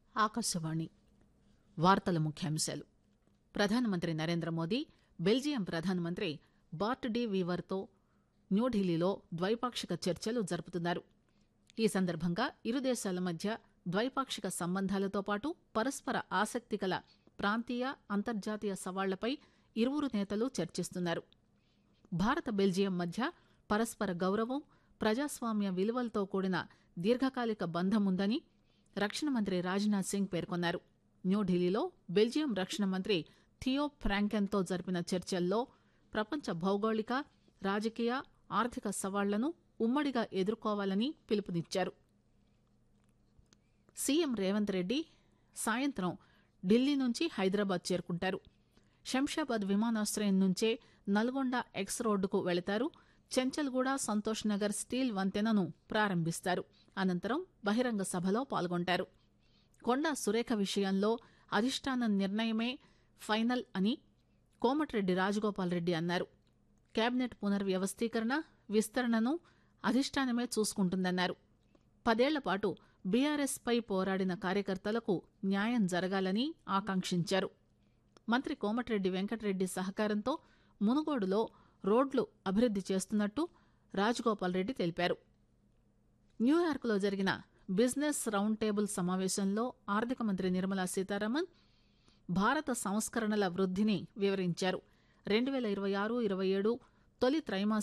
ఆకాశవాణి వార్తల ముఖ్యాంశాలు ప్రధానమంత్రి నరేంద్ర మోదీ బెల్జియం ప్రధానమంత్రి బార్ట్ డి వీవర్తో న్యూఢిల్లీలో ద్వైపాక్షిక చర్చలు జరుపుతున్నారు ఈ సందర్భంగా ఇరు దేశాల మధ్య ద్వైపాక్షిక సంబంధాలతో పాటు పరస్పర ఆసక్తిగల ప్రాంతీయ అంతర్జాతీయ సవాళ్లపై ఇరువురు నేతలు చర్చిస్తున్నారు భారత బెల్జియం మధ్య పరస్పర గౌరవం ప్రజాస్వామ్య విలువలతో కూడిన దీర్ఘకాలిక బంధం ఉందని రక్షణ మంత్రి రాజ్నాథ్ సింగ్ పేర్కొన్నారు న్యూఢిల్లీలో బెల్జియం రక్షణ మంత్రి థియో ఫ్రాంకెన్తో జరిపిన చర్చల్లో ప్రపంచ భౌగోళిక రాజకీయ ఆర్థిక సవాళ్లను ఉమ్మడిగా ఎదుర్కోవాలని పిలుపునిచ్చారు సీఎం రేవంత్ రెడ్డి సాయంత్రం ఢిల్లీ నుంచి హైదరాబాద్ చేరుకుంటారు శంషాబాద్ విమానాశ్రయం నుంచే నల్గొండ ఎక్స్ రోడ్డుకు వెళతారు చెంచల్గూడ సంతోష్ నగర్ స్టీల్ వంతెనను ప్రారంభిస్తారు అనంతరం బహిరంగ సభలో పాల్గొంటారు కొండా సురేఖ విషయంలో అధిష్టానం నిర్ణయమే ఫైనల్ అని కోమటిరెడ్డి రాజగోపాల్ రెడ్డి అన్నారు కేబినెట్ పునర్వ్యవస్థీకరణ విస్తరణను అధిష్టానమే చూసుకుంటుందన్నారు పదేళ్ల పాటు బీఆర్ఎస్ పై పోరాడిన కార్యకర్తలకు న్యాయం జరగాలని ఆకాంక్షించారు మంత్రి కోమటిరెడ్డి వెంకటరెడ్డి సహకారంతో మునుగోడులో రోడ్లు అభివృద్ది చేస్తున్నట్టు రాజగోపాల్ రెడ్డి తెలిపారు న్యూయార్క్లో జరిగిన బిజినెస్ రౌండ్ టేబుల్ సమావేశంలో ఆర్థిక మంత్రి నిర్మలా సీతారామన్ భారత సంస్కరణల వృద్ధిని వివరించారు రెండు వేల ఇరవై ఆరు ఇరవై ఏడు తొలి త్రైమాసిక